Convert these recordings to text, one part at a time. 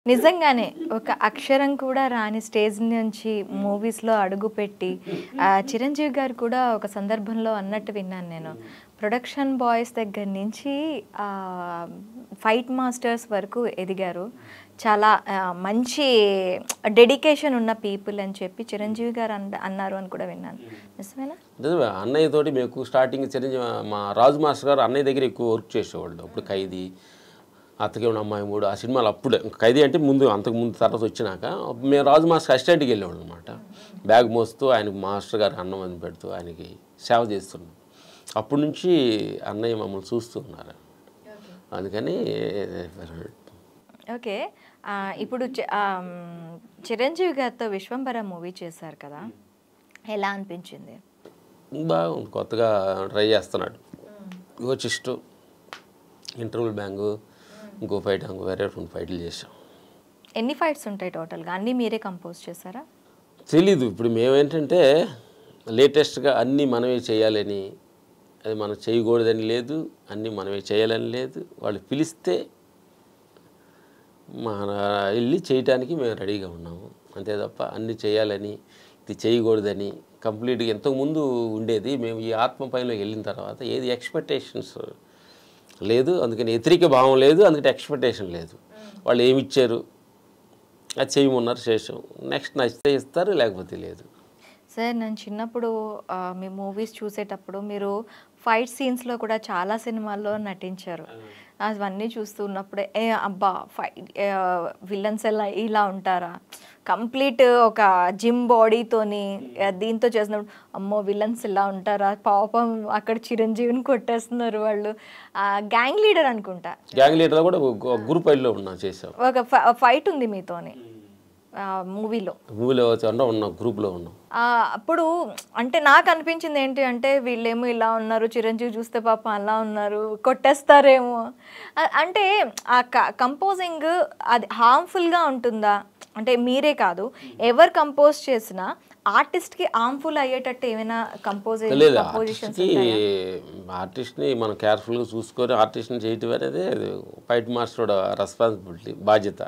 నిజంగానే ఒక అక్షరం కూడా రాని స్టేజ్ నుంచి మూవీస్లో అడుగుపెట్టి ఆ, చిరంజీవి గారు కూడా ఒక సందర్భంలో అన్నట్టు విన్నాను నేను ప్రొడక్షన్ బాయ్స్ దగ్గర నుంచి ఆ, ఫైట్ మాస్టర్స్ వరకు ఎదిగారు చాలా ఆ, మంచి డెడికేషన్ ఉన్న పీపుల్ అని చెప్పి చిరంజీవి గారు అన్న అన్నారు అని కూడా విన్నాను నిజమేనా నిజమే అన్నయ్య తోటి మేము స్టార్టింగ్ చిరంజీవి మా రాజు మాస్టర్ గారు అన్నయ్య దగ్గర ఎక్కువ వర్క్ చేసేవాళ్ళు అప్పుడు ఖైదీ అత్తకే ఉన్న అమ్మాయి మూడు ఆ సినిమాలు అప్పుడే ఖైదీ అంటే ముందు అంతకు ముందు తర్వాత వచ్చినాక మేము రాజు మాస్టర్ అసిస్టెంట్కి వెళ్ళేవాళ్ళం అనమాట బ్యాగ్ మోస్తూ ఆయనకు మాస్టర్ గారు అన్నం అని పెడుతూ ఆయనకి సేవ చేస్తున్నాం అప్పటి నుంచి అన్నయ్య మమ్మల్ని చూస్తూ ఉన్నారు అందుకని ఓకే ఆ, ఇప్పుడు చి- ఆ, మ్, చిరంజీవి గారితో విశ్వంబర మూవీ చేశారు కదా ఎలా అనిపించింది బాగుంది కొత్తగా ట్రై చేస్తున్నాడు ఇంకో చిస్టు ఇంటర్వల్ బ్యాంగు ఇంకో ఫైట్ ఇంకో వేరే రెండు ఫైట్లు చేసాం ఎన్ని ఫైట్స్ ఉంటాయి టోటల్గా అన్నీ మీరే కంపోజ్ చేశారా తెలీదు ఇప్పుడు మేమేంటంటే లేటెస్ట్గా అన్నీ మనమే చేయాలని అది మనం చేయకూడదని లేదు అన్నీ మనమే చేయాలని లేదు వాళ్ళు పిలిస్తే మన వెళ్ళి చేయటానికి మేము రెడీగా ఉన్నాము అంతే తప్ప అన్నీ చేయాలని ఇది చేయకూడదని కంప్లీట్గా ఎంతకుముందు ఉండేది మేము ఈ ఆత్మ పైనలోకి వెళ్ళిన తర్వాత ఏది ఎక్స్పెక్టేషన్స్ లేదు అందుకని వ్యతిరేక భావం లేదు అందుకని ఎక్స్పెక్టేషన్ లేదు వాళ్ళు ఏమి ఇచ్చారు అది చేయమన్నారు చేసాం నెక్స్ట్ నచ్చితే ఇస్తారు లేకపోతే లేదు సార్ నేను చిన్నప్పుడు ఆ, మీ మూవీస్ చూసేటప్పుడు మీరు ఫైట్ సీన్స్లో కూడా చాలా సినిమాల్లో నటించారు అవన్నీ చూస్తున్నప్పుడే ఏ అబ్బా ఫైట్ విలన్స్ ఎలా ఇలా ఉంటారా కంప్లీట్ ఒక జిమ్ బాడీతోని దీంతో చేసినప్పుడు అమ్మో విలన్స్ ఇలా ఉంటారా పాపం అక్కడ చిరంజీవిని కొట్టేస్తున్నారు వాళ్ళు గ్యాంగ్ లీడర్ అనుకుంటా గ్యాంగ్ లీడర్లో కూడా ఒక గ్రూప్ ఫైట్లో ఉన్నా చేసాం ఒక ఫైట్ ఉంది మీతోని మూవీలో మూవీలో అంటే ఉన్నాం గ్రూప్లో ఉన్నాం ఆ, అప్పుడు అంటే నాకు అనిపించింది ఏంటి అంటే వీళ్ళేమో ఇలా ఉన్నారు చిరంజీవి చూస్తే పాప అలా ఉన్నారు కొట్టేస్తారేమో అ- అంటే ఆ కంపోజింగ్ అది హార్మ్ఫుల్గా ఉంటుందా అంటే మీరే కాదు ఎవరు కంపోజ్ చేసినా ఆర్టిస్ట్కి హార్మ్ఫుల్ అయ్యేటట్టు ఏమైనా కంపోజ్ లేదు కంపోజిషన్స్ ఆర్టిస్ట్కి ఆర్టిస్ట్ని మనం కేర్ఫుల్గా చూసుకొని ఆర్టిస్ట్ని చేయటం అనేది ఫైట్ మాస్టర్ రెస్పాన్సిబిలిటీ బాధ్యత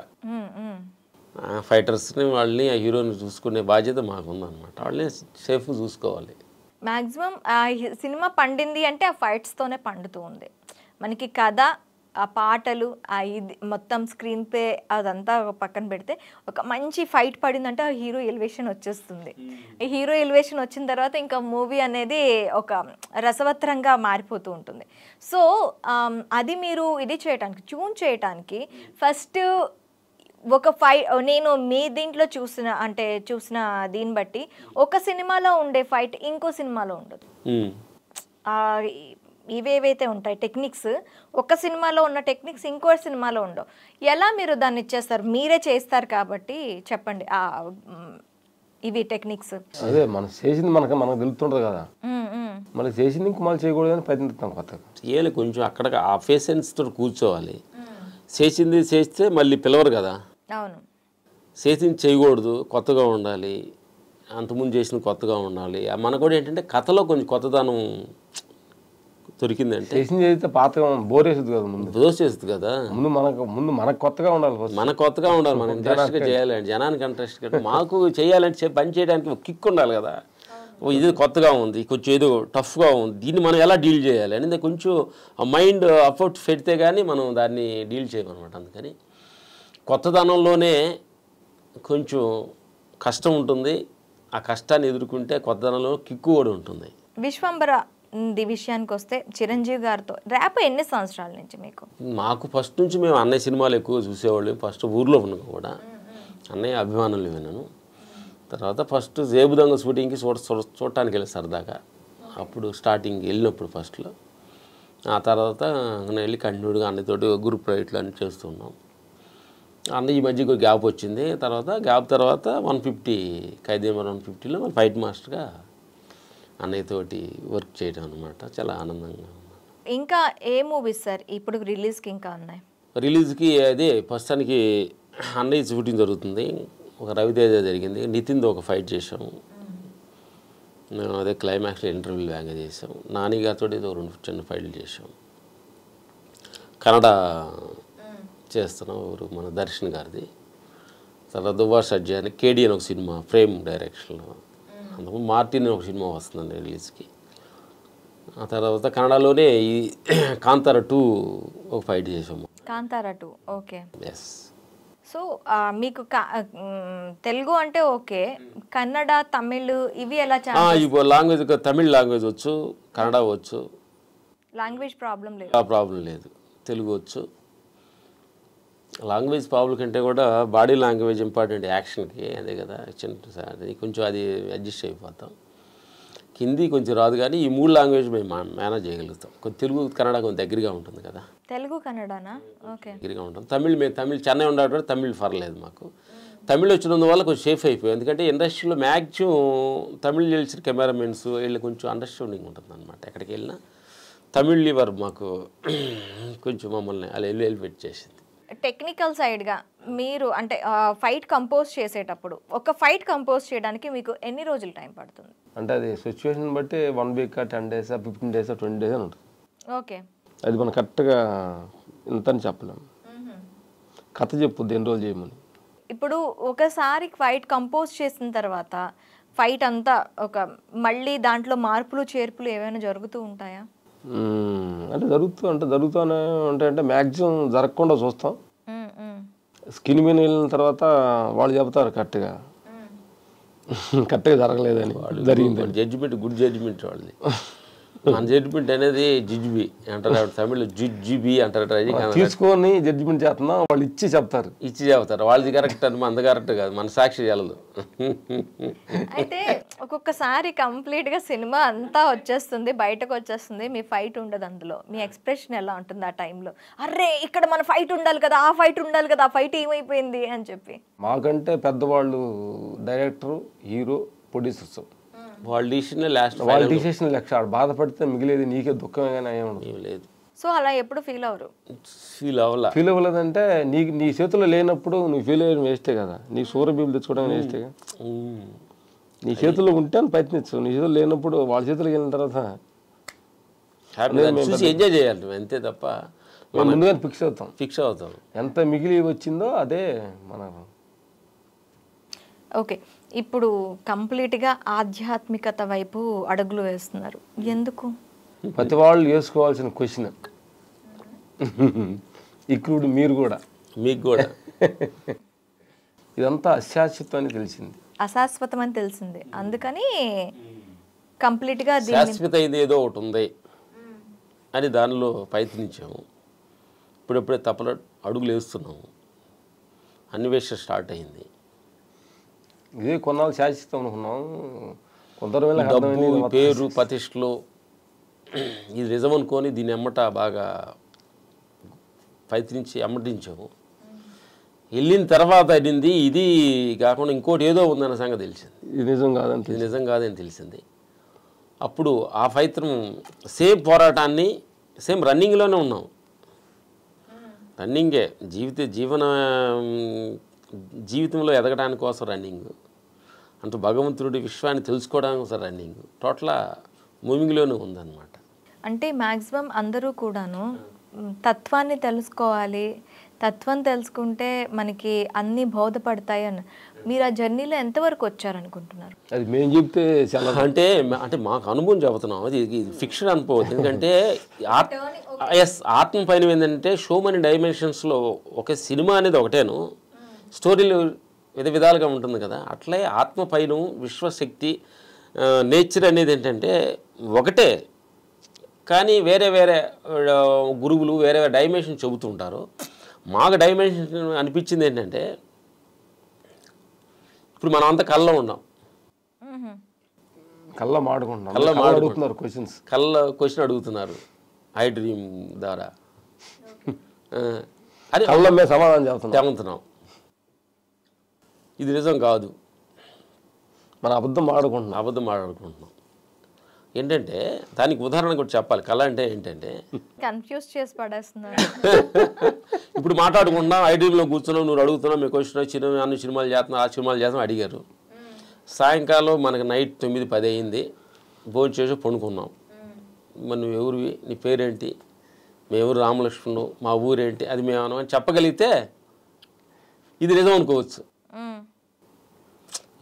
ఆ ఫైటర్స్ని వాళ్ళని ఆ హీరోని చూసుకునే బాధ్యత మాకు ఉందన్నమాట వాళ్ళని సేఫ్ చూసుకోవాలి మ్యాక్సిమం ఆ హి- సినిమా పండింది అంటే ఆ ఫైట్స్తోనే పండుతూ ఉంది మనకి కథ ఆ పాటలు ఆ ఇది మొత్తం స్క్రీన్ ప్లే అదంతా ఒక పక్కన పెడితే ఒక మంచి ఫైట్ పడిందంటే ఆ హీరో ఎలివేషన్ వచ్చేస్తుంది ఈ హీరో ఎలివేషన్ వచ్చిన తర్వాత ఇంకా మూవీ అనేది ఒక రసవత్రంగా మారిపోతూ ఉంటుంది సో ఆమ్, అది మీరు ఇది చేయటానికి ట్యూన్ చేయటానికి ఫస్ట్ ఒక ఫై నేను మీ దీంట్లో చూసిన అంటే చూసిన దీన్ని బట్టి ఒక సినిమాలో ఉండే ఫైట్ ఇంకో సినిమాలో ఉండదు ఉమ్. ఆ, ఇ- ఇవేవైతే ఉంటాయి టెక్నిక్స్ ఒక సినిమాలో ఉన్న టెక్నిక్స్ ఇంకో సినిమాలో ఉండవు ఎలా మీరు దాన్ని ఇచ్చేస్తారు మీరే చేస్తారు కాబట్టి చెప్పండి ఆ, మ్, ఇవి టెక్నిక్స్ అదే మనం చేసింది మనకు మనకు తెలుస్తుంటుంది కదా మనకి చేసింది ఇంక మళ్ళీ చేయకూడదని ప్రయత్నిస్తాం కొత్తగా చేయాలి కొంచెం అక్కడ ఆ పేషెన్స్తో కూర్చోవాలి చేసింది చేస్తే మళ్ళీ పిలవరు కదా అవును చేసింది చేయకూడదు కొత్తగా ఉండాలి అంతకుముందు చేసిన కొత్తగా ఉండాలి ఆ మన కూడా ఏంటంటే కథలో కొంచెం కొత్తదనం దొరికిందంటే చేసింది చేస్తే పాతగా బోర్ వేస్తుంది కదా ముందు దోచేస్తుంది కదా ముందు మనకు ముందు మనకు కొత్తగా ఉండాలి ఫస్ట్ మన కొత్తగా ఉండాలి మనం ఇంట్రెస్ట్గా చేయాలంటే జనానికి ఇంట్రెస్ట్ మాకు చేయాలంటే చే- పని చేయడానికి ఒక కిక్ ఉండాలి కదా ఓ ఇది కొత్తగా ఉంది కొంచెం ఏదో టఫ్గా ఉంది దీన్ని మనం ఎలా డీల్ చేయాలి అనేది కొంచెం మైండ్ అఫౌట్ పెడితే కానీ మనం దాన్ని డీల్ చేయమన్నమాట అందుకని కొత్తదనంలోనే కొంచెం కష్టం ఉంటుంది ఆ కష్టాన్ని ఎదుర్కొంటే కొత్తదనంలో కిక్కు కూడా ఉంటుంది విశ్వంబర ది విషయానికి వస్తే చిరంజీవి గారితో ర్యాప్ ఎన్ని సంవత్సరాల నుంచి మీకు మాకు ఫస్ట్ నుంచి మేము అన్నయ్య సినిమాలు ఎక్కువ చూసేవాళ్ళం ఫస్ట్ ఊర్లో ఉన్నాం కూడా అన్నయ్య అభిమానులు విన్నాను తర్వాత ఫస్ట్ జేబుదంగ షూటింగ్కి చూడ చూడ- చూడటానికి వెళ్ళి సరదాగా అప్పుడు స్టార్టింగ్ వెళ్ళినప్పుడు ఫస్ట్లో ఆ తర్వాత నేను వెళ్ళి కంటిన్యూడ్గా అన్నయ్యతోటి గ్రూప్ రైట్లు అన్ని చేస్తున్నాం అన్న ఈ మధ్య ఒక గ్యాప్ వచ్చింది తర్వాత గ్యాప్ తర్వాత వన్ ఫిఫ్టీ ఖైదీమర్ వన్ ఫిఫ్టీలో మళ్ళీ ఫైట్ మాస్టర్గా అన్నయ్యతోటి వర్క్ చేయడం అనమాట చాలా ఆనందంగా ఉంది ఇంకా ఏ మూవీస్ సార్ ఇప్పుడు రిలీజ్కి ఇంకా ఉన్నాయి రిలీజ్కి అదే ప్రస్తుతానికి అన్నయ్య షూటింగ్ జరుగుతుంది ఒక రవితేజ జరిగింది నితిన్తో ఒక ఫైట్ చేసాము మేము అదే క్లైమాక్స్లో ఇంటర్వ్యూ బ్యాంగ్ చేసాం నాని గారితో ఏదో రెండు చిన్న ఫైట్లు చేసాం కన్నడ చేస్తున్నాం ఎవరు మన దర్శన్ గారిది తర్వాత దువ్వా సజ్జా అని కేడి అని ఒక సినిమా ఫ్రేమ్ డైరెక్షన్లో అందుకు మార్టిన్ అని ఒక సినిమా వస్తుందండి రిలీజ్కి ఆ తర్వాత కన్నడలోనే ఈ కాంతార టూ ఒక ఫైట్ చేసాము Kantara two okay yes so ఆ, మీకు క- ఆ, మ్, తెలుగు అంటే ఓకే కన్నడ తమిళ్ ఇవి ఎలా ఇప్పుడు లాంగ్వేజ్ తమిళ్ లాంగ్వేజ్ వచ్చు కన్నడ వచ్చు లాంగ్వేజ్ ప్రాబ్లం లేదు ఆ ప్రాబ్లం లేదు తెలుగు వచ్చు లాంగ్వేజ్ ప్రాబ్లం కంటే కూడా బాడీ లాంగ్వేజ్ ఇంపార్టెంట్ యాక్షన్కి అదే కదా చిన్న సా- అది కొంచెం అది అడ్జస్ట్ అయిపోతాం హిందీ కొంచెం రాదు కానీ ఈ మూడు లాంగ్వేజ్ మేము మా- మేనేజ్ చేయగలుగుతాం కొంచెం తెలుగు కన్నడ కొంచెం దగ్గరగా ఉంటుంది కదా తెలుగు కన్నడనా ఓకే దగ్గరగా ఉంటుంది తమిళ్ మేము తమిళ్ చెన్నై ఉండేటప్పుడు తమిళ్ పర్లేదు మాకు తమిళ్ వచ్చినందువల్ల కొంచెం సేఫ్ అయిపోయాయి ఎందుకంటే ఇండస్ట్రీలో మ్యాక్సిమం తమిళ్ తెలిసిన కెమెరామెన్స్ వీళ్ళు కొంచెం అండర్స్టాండింగ్ ఉంటుంది అనమాట ఎక్కడికి వెళ్ళినా తమిళ్ లివర్ మాకు కొంచెం మమ్మల్ని అలా వెళ్ళి ఎలివేట్ చేసింది టెక్నికల్ సైడ్గా మీరు అంటే ఫైట్ కంపోజ్ చేసేటప్పుడు ఒక ఫైట్ కంపోజ్ చేయడానికి మీకు ఎన్ని రోజులు టైం పడుతుంది అంటే అది సిచ్యువేషన్ బట్టి one week ten days fifteen days twenty days అని ఉంటుంది ఓకే అది మనం కరెక్ట్గా ఇంత అని చెప్పలేము కథ చెప్పుద్ది ఎన్ని రోజులు చేయమని ఇప్పుడు ఒకసారి ఫైట్ కంపోజ్ చేసిన తర్వాత ఫైట్ అంతా ఒక మళ్ళీ దాంట్లో మార్పులు చేర్పులు ఏమైనా జరుగుతూ ఉంటాయా మ్మ్. అంటే జరుగుతూ అంటే జరుగుతూనే ఉంటాయి అంటే మ్యాక్సిమం జరగకుండా చూస్తాం మ్మ్, మ్మ్. స్కిన్ మీద వెళ్ళిన తర్వాత వాళ్ళు చెబుతారు కరెక్ట్గా కరెక్ట్గా జరగలేదని జరిగింది జడ్జిమెంట్ గుడ్ జడ్జిమెంట్ వాళ్ళది మన జడ్జిమెంట్ అనేది జిజ్బి అంటారు తమిళ్ జిజ్జిబి అంటారు రజనీకాంత్ తీసుకొని జడ్జిమెంట్ చేస్తున్నాం వాళ్ళు ఇచ్చి చెప్తారు ఇచ్చి చెబుతారు వాళ్ళది కరెక్ట్ అని మనది కరెక్ట్ కాదు మన సాక్షి చెల్లదు అయితే ఒక్కొక్కసారి కంప్లీట్ గా సినిమా అంతా వచ్చేస్తుంది బయటకు వచ్చేస్తుంది మీ ఫైట్ ఉండదు అందులో మీ ఎక్స్ప్రెషన్ ఎలా ఉంటుంది ఆ టైంలో అర్రే ఇక్కడ మన ఫైట్ ఉండాలి కదా ఆ ఫైట్ ఉండాలి కదా ఆ ఫైట్ ఏమైపోయింది అని చెప్పి మాకంటే పెద్దవాళ్ళు డైరెక్టర్ హీరో ప్రొడ్యూసర్స్ వాళ్ళ డిసిషన్ లాస్ట్ వాళ్ళ డిసిషన్ లెక్క ఆడ బాధపడితే మిగిలేది నీకే దుఃఖమే కానీ ఏమన్నా ఏం లేదు సో అలా ఎప్పుడు ఫీల్ అవరు ఫీల్ అవ్వాల ఫీల్ అవ్వలేదంటే నీకు నీ చేతిలో లేనప్పుడు నువ్వు ఫీల్ అయ్యడం వేస్టే కదా నీ సూర్య బీబులు తెచ్చుకోవడం వేస్టే నీ చేతిలో ఉంటే అని ప్రయత్నించు నీ చేతిలో లేనప్పుడు వాళ్ళ చేతిలోకి వెళ్ళిన తర్వాత హ్యాపీ చూసి ఎంజాయ్ చేయాలి నువ్వు అంతే తప్ప మనం ముందుగానే ఫిక్స్ అవుతాం ఫిక్స్ అవుతాం ఎంత మిగిలి వచ్చిందో అదే మన ఓకే ఇప్పుడు కంప్లీట్గా ఆధ్యాత్మికత వైపు అడుగులు వేస్తున్నారు ఎందుకు ప్రతి వాళ్ళు వేసుకోవాల్సిన క్వశ్చన్ ఇక్కడ మీరు కూడా మీకు కూడా ఇదంతా అశాశ్వతం అని తెలిసింది అశాశ్వతం అని తెలిసింది అందుకని కంప్లీట్గా దీన్ని శాశ్వత అయింది ఏదో ఒకటి ఉంది అని దానిలో ప్రయత్నించాము ఇప్పుడెప్పుడే తప్పల అడుగులు వేస్తున్నాము అన్వేషణ స్టార్ట్ అయింది ఇదే కొన్నాళ్ళు శాశ్వతం అనుకున్నాం కొందరు వెళ్ళి డబ్బు అర్థమైంది ఇది మొత్తం పేరు ప్రతిష్టలు ఇది నిజం అనుకొని దీన్ని ఎమ్మట బాగా ప్రయత్నించి అమ్మటించాము వెళ్ళిన తర్వాత అయింది ఇది కాకుండా ఇంకోటి ఏదో ఉందన్న సంగతి తెలిసింది ఇది నిజం కాదని ఇది నిజం కాదని తెలిసింది అప్పుడు ఆ ప్రయత్నం సేమ్ పోరాటాన్ని సేమ్ రన్నింగ్లోనే ఉన్నాం రన్నింగే జీవిత జీవన జీవితంలో ఎదగడానికి కోసం రన్నింగ్ అంటూ భగవంతుడి విశ్వాన్ని తెలుసుకోవడానికి కోసం రన్నింగ్ టోటల్ మూవింగ్లోనే ఉందన్నమాట అంటే మ్యాక్సిమం అందరూ కూడాను మ్, తత్వాన్ని తెలుసుకోవాలి తత్వం తెలుసుకుంటే మనకి అన్నీ బోధపడతాయి అని మీరు ఆ జర్నీలో ఎంతవరకు వచ్చారనుకుంటున్నారు అది మేము చెప్తే చాలా అంటే అంటే మాకు అనుభవం చెబుతున్నాం అది ఫిక్షన్ అనుకోవద్దు ఎందుకంటే ఎస్ ఆత్మ పైన ఏంటంటే షో మనీ డైమెన్షన్స్లో ఒక సినిమా అనేది ఒకటేను స్టోరీలు విధ విధాలుగా ఉంటుంది కదా అట్లే ఆత్మ పైన విశ్వశక్తి నేచర్ అనేది ఏంటంటే ఒకటే కానీ వేరే వేరే ఆ, గురువులు వేరే వేరే డైమెన్షన్ చెబుతుంటారు మాకు డైమెన్షన్ అనిపించింది ఏంటంటే ఇప్పుడు మనం అంతా కళ్ళలో ఉన్నాం మ్మ్. కళ్ళ మాడుకుంటున్నాం కళ్ళ కళ్ళ మాడుకుంటున్నాం. అడుగుతున్నారు క్వశ్చన్స్ కళ్ళ క్వశ్చన్ అడుగుతున్నారు ఐ డ్రీమ్ ద్వారా ఆ, అది కళ్ళ మీద సమాధానం చెప్తున్నాం తెమంతున్నాం ఇది నిజం కాదు మన అబద్ధం ఆడుకుంటున్నాం అబద్ధం మాట్లాడుకుంటున్నాం ఏంటంటే దానికి ఉదాహరణ కూడా చెప్పాలి కళ అంటే ఏంటంటే కన్ఫ్యూజ్ చేసి పడేస్తున్నారు ఇప్పుడు మాట్లాడుకుంటున్నాం ఐ డ్రీమ్లో కూర్చున్నాం నువ్వు అడుగుతున్నావు మీ క్వశ్చన్ సినిమా అన్ని సినిమాలు చేస్తున్నావు ఆ సినిమాలు చేస్తున్నాం అడిగారు సాయంకాలం మనకి నైట్ తొమ్మిది పది అయింది భోజనం చేసి పండుకున్నాం మరి నువ్వు ఎవరివి నీ పేరేంటి మేము రామలక్ష్మణు మా ఊరేంటి అది మేము అని చెప్పగలిగితే ఇది నిజం అనుకోవచ్చు మ్మ్.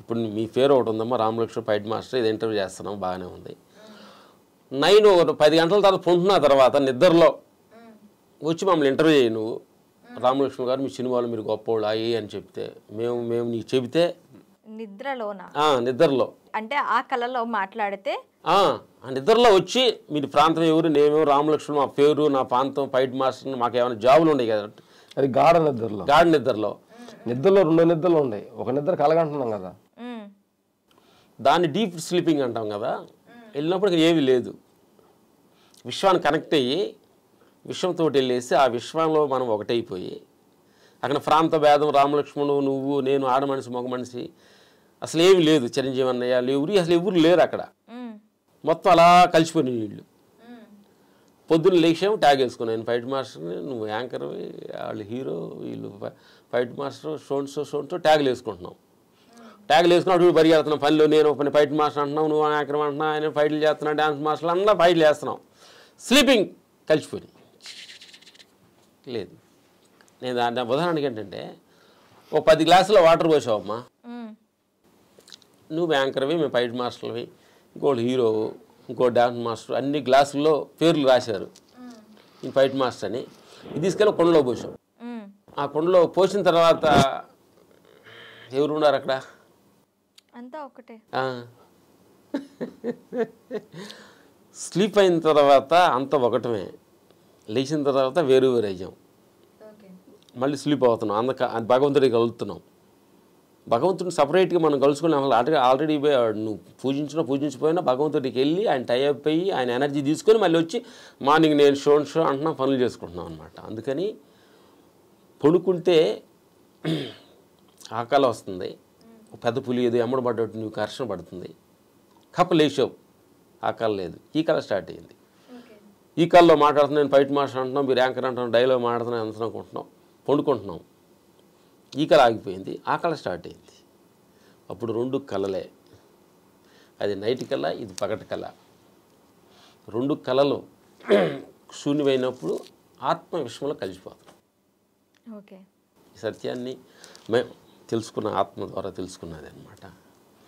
ఇప్పుడు మీ పేరు ఒకటి ఉందమ్మా రామలక్ష్మణ్ ఫైట్ మాస్టర్ ఇది ఇంటర్వ్యూ చేస్తున్నాం బాగానే ఉంది నైన్ ఒక పది గంటల తర్వాత పొంటున్న తర్వాత నిద్రలో వచ్చి మమ్మల్ని ఇంటర్వ్యూ చేయి నువ్వు రామలక్ష్మణ్ గారు మీ సినిమాలు మీరు గొప్పోళ్ళు అయ్యి అని చెప్తే మేము మేము నీకు చెబితే నిద్రలోన ఆ, నిద్రలో అంటే ఆ కళలో మాట్లాడితే ఆ ఆ నిద్రలో వచ్చి మీరు ప్రాంతం ఎవరు నేమేమో రామలక్ష్మణ్ మా పేరు నా ప్రాంతం ఫైట్ మాస్టర్ మాకు ఏమైనా జాబులు ఉన్నాయి కదా అది గాఢ నిద్రలో గాడి నిద్రలో నిద్రలో రెండు నిద్రలు ఉన్నాయి ఒక నిద్ర కలగంటున్నాం కదా ఉమ్, దాన్ని డీప్ స్లీపింగ్ అంటాం కదా వెళ్ళినప్పుడు ఇక్కడ ఏమీ లేదు విశ్వాన్ని కనెక్ట్ అయ్యి విశ్వంతో వెళ్ళేసి ఆ విశ్వంలో మనం ఒకటైపోయి అక్కడ ప్రాంత భేదం రామలక్ష్మణుడు నువ్వు నేను ఆడ మనిషి మగ మనిషి అసలు ఏమీ లేదు చిరంజీవి అన్నయ్య ఎవరు అసలు ఎవరు లేరు అక్కడ ఉమ్, మొత్తం అలా కలిసిపోయినాయి వీళ్ళు పొద్దున్న లేచాము ట్యాగ్ వేసుకున్నాను నేను ఫైట్ మాస్టర్ని నువ్వు యాంకర్వి వాళ్ళు హీరో వీళ్ళు ఫై- ఫైట్ మాస్టర్ షోన్సో షోన్సో ట్యాగ్లు వేసుకుంటున్నాం ట్యాగ్లు వేసుకున్నాడు వీడు పరిగెడుతున్నాం పనిలో నేను ఒక పని ఫైట్ మాస్టర్ అంటున్నావు నువ్వు యాంకర్ అంటున్నావు ఆయన ఫైట్లు చేస్తున్నావు డ్యాన్స్ మాస్టర్లు అందరూ ఫైట్లు చేస్తున్నాం స్లీపింగ్ కలిసిపోయి లేదు నేను దాని ఉదాహరణకి ఏంటంటే ఓ పది గ్లాసుల వాటర్ పోసావమ్మా ఉమ్, నువ్వు యాంకర్వి మేము ఫైట్ మాస్టర్వి ఇంకోటి హీరో ఇంకో డాన్స్ మాస్టర్ అన్ని గ్లాసుల్లో పేర్లు రాశారు ఈ ఫైట్ మాస్టర్ అని ఇది తీసుకెళ్ళి కొండలో పోసాం ఉమ్. ఆ కొండలో పోసిన తర్వాత ఎవరు ఉన్నారు అక్కడ అంతా ఒకటే ఆ. స్లీప్ అయిన తర్వాత అంత ఒకటమే లేచిన తర్వాత వేరు వేరు అయ్యాం మళ్ళీ స్లీప్ అవుతున్నాం అందుక భగవంతుడికి కలుగుతున్నాం భగవంతుడిని సపరేట్గా మనం కలుసుకుని అసలు ఆల్రెడీ ఆల్రెడీ నువ్వు పూజించినా పూజించిపోయినా భగవంతుడికి వెళ్ళి ఆయన టైఅప్ అయ్యి ఆయన ఎనర్జీ తీసుకొని మళ్ళీ వచ్చి మార్నింగ్ నేను షో షో అంటున్నా పనులు చేసుకుంటున్నాం అనమాట అందుకని పడుకుంటే ఆకలి వస్తుంది పెద్ద పులి ఏదో ఎమ్మడబడ్డట్టు నువ్వు కర్షణ పడుతుంది కప్ప లేచావు ఆకలి లేదు ఈ కళ స్టార్ట్ అయ్యింది ఈ కళ్ళలో మాట్లాడుతున్నాను నేను ఫైట్ మాస్టర్ అంటున్నాం మీరు యాంకర్ అంటున్నాం డైలాగ్ మాట్లాడుతున్నాం ఎంత అనుకుంటున్నాం పండుకుంటున్నాం ఈ కళ ఆగిపోయింది ఆ కళ స్టార్ట్ అయింది అప్పుడు రెండు కళలే అది నైట్ కళ ఇది పగటి కళ రెండు కళలు శూన్యమైనప్పుడు ఆత్మ విషయంలో కలిసిపోతాం ఓకే ఈ సత్యాన్ని మేము తెలుసుకున్న ఆత్మ ద్వారా తెలుసుకున్నది అనమాట